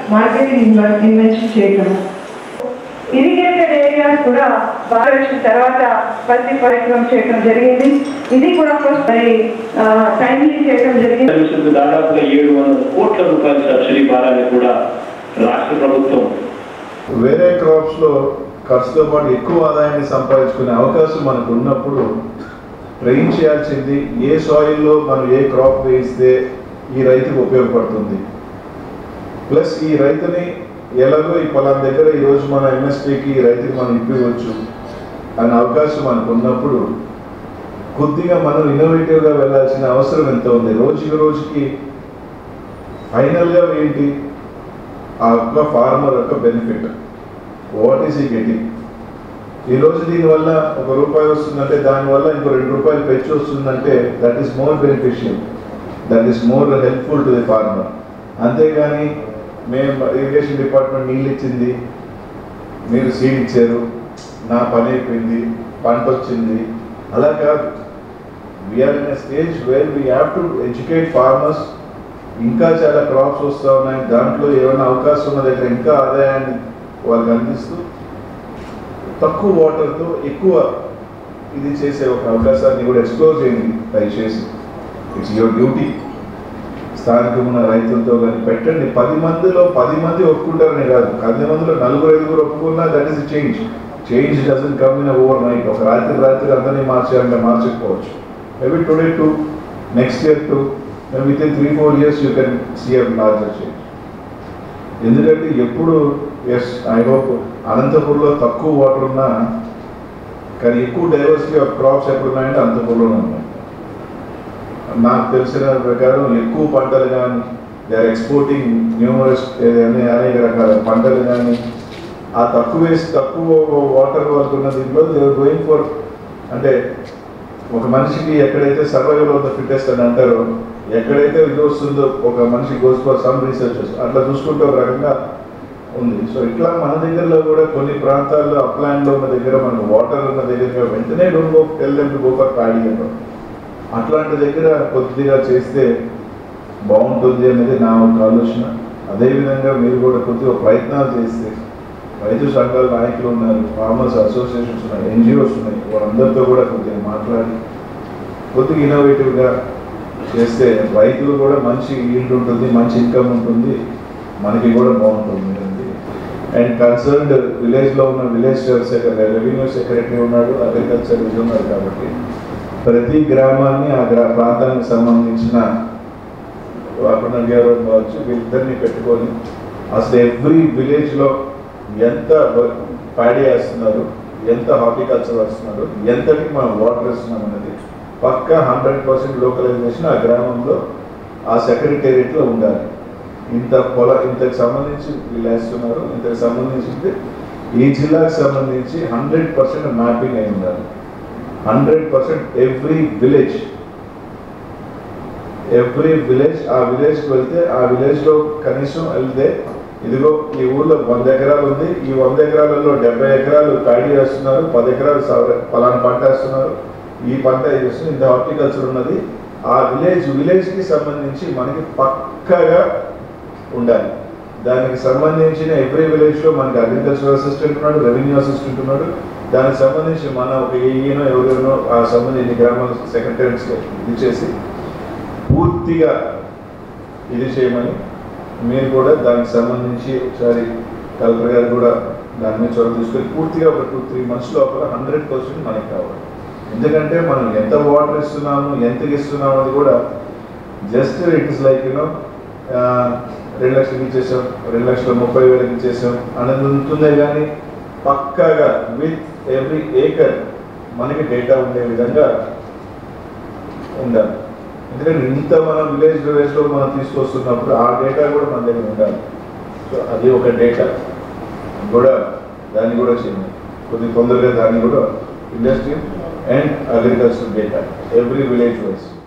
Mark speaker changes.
Speaker 1: marketing invention చేయడం irrigated areas కూడా బాగా వచ్చిన తర్వాత ప్రతి కార్యక్రమం చేయడం జరిగింది ఇది కూడా ఫస్ట్ టైమ్లీ చేయడం జరిగింది
Speaker 2: సర్వీసులకు దాదాపుగా ఏడు వందల కోట్ల రూపాయల సబ్సిడీ భారాన్ని కూడా రాష్ట్ర ప్రభుత్వం
Speaker 3: వేరే క్రాప్స్ లో ఖర్చుతో పాటు ఎక్కువ ఆదాయాన్ని సంపాదించుకునే అవకాశం మనకు ఉన్నప్పుడు ట్రైన్ చేయాల్సింది ఏ సాయిల్లో మనం ఏ క్రాప్ వేయిస్తే ఈ రైతుకు ఉపయోగపడుతుంది ప్లస్ ఈ రైతుని ఎలాగో ఈ పొలం దగ్గర ఈరోజు మన ఎంఎస్పీకి ఈ రైతుకి మనం ఇప్పించవచ్చు అనే అవకాశం మనకు ఉన్నప్పుడు కొద్దిగా మనం ఇన్నోవేటివ్గా వెళ్ళాల్సిన అవసరం ఎంత ఉంది రోజుకి రోజుకి ఫైనల్గా ఏంటి ఆ యొక్క ఫార్మర్ యొక్క benefit what is he getting ఈ రోజు దీనివల్ల ఒక రూపాయి వస్తుందంటే దానివల్ల ఇంకో రెండు రూపాయలు పెంచి వస్తుందంటే that is more beneficial that is more helpful to the farmer అంతేగాని మేము ఇరిగేషన్ డిపార్ట్మెంట్ నీళ్ళు ఇచ్చింది మీరు సీడ్ ఇచ్చారు నా పని అయిపోయింది పంట వచ్చింది అలా కాదు we are in stage where we have to educate farmers ఇంకా చాలా క్రాప్స్ వస్తూ ఉన్నాయి దాంట్లో ఏమైనా అవకాశం ఉన్న దగ్గర ఇంకా ఆదాయాన్ని వాళ్ళకి అందిస్తూ తక్కువ వాటర్తో ఎక్కువ ఇది చేసే ఒక అవకాశాన్ని కూడా ఎక్స్ప్లోర్ చేయండి దయచేసి ఇట్స్ యువర్ డ్యూటీ స్థానికమైన రైతులతో కానీ పెట్టండి పది మందిలో పది మంది ఒప్పుకుంటారని కాదు పది మందిలో నలుగురు ఐదుగురు ఒప్పుకున్నా that is change change doesn't come in overnight ఒక రాత్రి రాత్రి అందరినీ మార్చాలంటే మార్చకపోవచ్చు maybe today to next year to within three four years you can see a larger change ఎందుకంటే ఎప్పుడు ఎస్ ఐ హోప్ అనంతపూర్లో తక్కువ వాటర్ ఉన్నా కానీ ఎక్కువ డైవర్సిటీ ఆఫ్ క్రాప్స్ ఎప్పుడు ఉన్నాయంటే అనంతపూర్లోనే ఉన్నాయి నాకు తెలిసిన ప్రకారం ఎక్కువ పంటలు కానీ దే ఆర్ ఎక్స్పోర్టింగ్ న్యూమరస్ అనేక రకాల పంటలు కానీ ఆ తక్కువ వేసి తక్కువ వాటర్ వరకు ఉన్న దీంట్లో దే ఆర్ గోయింగ్ ఫర్ అంటే ఒక మనిషికి ఎక్కడైతే సర్వైవల్ ఆఫ్ ద ఫిట్టెస్ట్ అని అంటారో ఎక్కడైతే ఇది వస్తుందో ఒక మనిషి గోస్ ఫర్ సమ్ రీసెర్చెస్ అట్లా చూసుకుంటే ఒక రకంగా ఉంది సో ఇట్లా మన దగ్గరలో కూడా కొన్ని ప్రాంతాల్లో అప్లాండ్లో ఉన్న దగ్గర మనకు వాటర్ ఉన్న దగ్గర వెంటనే don't go tell them to go for paddy అంటాం అట్లాంటి దగ్గర కొద్దిగా చేస్తే బాగుంటుంది అనేది నా ఒక ఆలోచన అదేవిధంగా మీరు కూడా కొద్దిగా ప్రయత్నాలు చేస్తే రైతు సంఘాల నాయకులు ఉన్నారు ఫార్మర్స్ అసోసియేషన్స్ ఉన్నాయి ఎన్జిఓస్ ఉన్నాయి వాళ్ళందరితో కూడా కొద్దిగా మాట్లాడి కొద్దిగా ఇన్నోవేటివ్గా చేస్తే రైతులు కూడా మంచి ఈల్డ్ ఉంటుంది మంచి ఇన్కమ్ ఉంటుంది మనకి కూడా బాగుంటుంది అండ్ కన్సర్న్డ్ విలేజ్లో ఉన్న విలేజ్ సెక్రటరీ రెవెన్యూ సెక్రటరీ ఉన్నాడు అగ్రికల్చర్ ఇది ఉన్నారు కాబట్టి ప్రతి గ్రామాన్ని ఆ గ్రా ప్రాంతానికి సంబంధించిన వాపన గారు కావచ్చు వీళ్ళిద్దరిని పెట్టుకొని అసలు ఎవ్రీ విలేజ్లో ఎంత ప్యాడీ వేస్తున్నారు ఎంత హార్టికల్చర్ వేస్తున్నారు ఎంతకి మనం వాటర్ ఇస్తున్నాం అనేది పక్కా హండ్రెడ్ పర్సెంట్ లోకలైజేషన్ ఆ గ్రామంలో ఆ సెక్రటేరియట్లో ఉండాలి ఇంత పొల ఇంతకు సంబంధించి వీళ్ళు వేస్తున్నారు ఇంతకు సంబంధించి ఈ జిల్లాకు సంబంధించి హండ్రెడ్ పర్సెంట్ మ్యాపింగ్ అయి ఉండాలి hundred percent every village every village ఆ విలేజ్కి వెళ్తే ఆ విలేజ్లో కనీసం వెళ్తే ఇదిగో ఈ ఊర్లో వంద ఎకరాలు ఉంది ఈ వంద ఎకరాలలో డెబ్బై ఎకరాలు ప్యాడీ వేస్తున్నారు పది ఎకరాలు సవ- పలానా పంట వేస్తున్నారు ఈ పంట వేస్తున్నారు ఇంత హార్టికల్చర్ ఉన్నది ఆ విలేజ్ విలేజ్కి సంబంధించి మనకి పక్కగా ఉండాలి దానికి సంబంధించిన ఎవ్రీ విలేజ్లో మనకి అగ్రికల్చర్ అసిస్టెంట్ ఉన్నాడు రెవెన్యూ అసిస్టెంట్ ఉన్నాడు దానికి సంబంధించి మన ఒక ఏఈనో ఎవరెవరో ఆ సంబంధించిన గ్రామాల సెక్రటరీస్కి ఇది చేసి పూర్తిగా ఇది చేయమని మీరు కూడా దానికి సంబంధించి ఒకసారి కలెక్టర్ గారు కూడా దాని మీద చొరవ తీసుకొని పూర్తిగా ఒక టూ త్రీ మంత్స్ లోపల హండ్రెడ్ పర్సెంట్ మనకి కావాలి ఎందుకంటే మనం ఎంత వాటర్ ఇస్తున్నాము ఎంతకి ఇస్తున్నాము అది కూడా just it is like you know రెండు లక్షలకి ఇచ్చేసాం రెండు లక్షల ముప్పై వేలకి ఇచ్చేసాం అనేది ఉంటుందే కానీ పక్కాగా విత్ ఎవ్రీ ఏకర్ మనకి డేటా ఉండే విధంగా ఉండాలి ఎందుకంటే ఇంత మనం విలేజ్ విలేజ్లో మనం తీసుకొస్తున్నప్పుడు ఆ డేటా కూడా మన దగ్గర ఉండాలి సో అది ఒక డేటా కూడా దాన్ని కూడా చేయండి కొద్ది తొందరగా దాన్ని కూడా industry and agriculture data every village wise